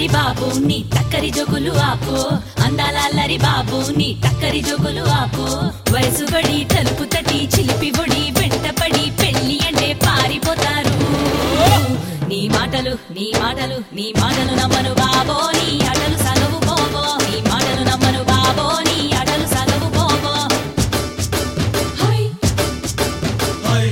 అల్లరి బాబు నీ టక్కరి జోకులు ఆపు అందాల అల్లరి బాబు నీ టక్కరి జోకులు ఆపు వయసు బడి తలుపు తటి చిలిపి బొడి వెంటపడి పెళ్లి అంటే పారిపోతారు నీ మాటలు నీ మాటలు నీ మాటలు నమ్మను బాబో నీ ఆటలు సాగవు పోవో నీ మాటలు నమ్మను బాబో నీ ఆటలు సాగవు పోవో హై హై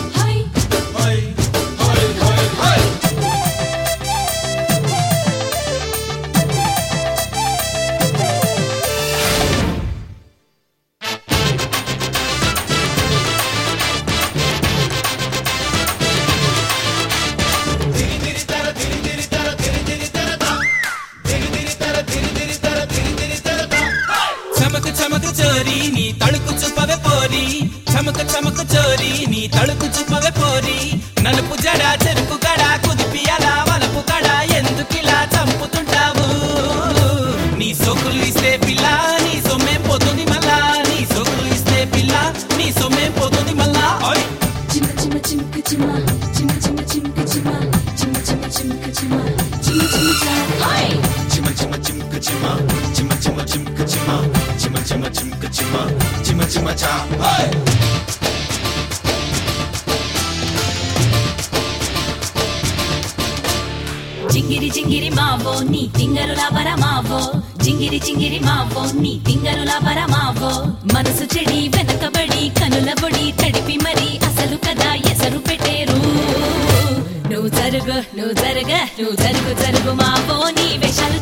చమకు చమకు చోరీ నీ తడుకు చుప్పవే పోరి చమకు చమకు చోరీ నీ తడుకు చుప్పవే పోరి నలుపు జడ చెరుకు గడ కుదిపి అలా వలపు గడ ఎందుకిలా చంపుతుంటావు నీ సొక్కులు ఇస్తే పిల్ల నీ సొమ్మేం పోతుంది మళ్ళా నీ సొక్కులు ఇస్తే పిల్ల నీ సొమ్మేం పోతుంది మళ్ళా ఓయ్ చిమ్మ చిమ్మ చిమ్క చిమ్మ చిమ్మ చిమ్మ చిమ్క చిమ్మ చిమ్మ చిమ్మ చిమ్క చిమ్మ చిమ్మ చిమ్మ చా హై Chima chima chimka chima, chima chima chimka chima, chima chima chimka chima, chima chima cha. Hey! జింగిరి జింగిరి మావో నీ తింగరుల మావో జింగిరి జింగిరి మావో నీ తింగరుల మావో మనసు చెడి వెనకబడి కనుల బొడి తడిపి మరి అసలు కదా ఎసరు పెట్టేరు నువ్వు జరుగు నువ్వు జరుగ నువ్వు జరుగు జరుగు మావో నీ వేషాలు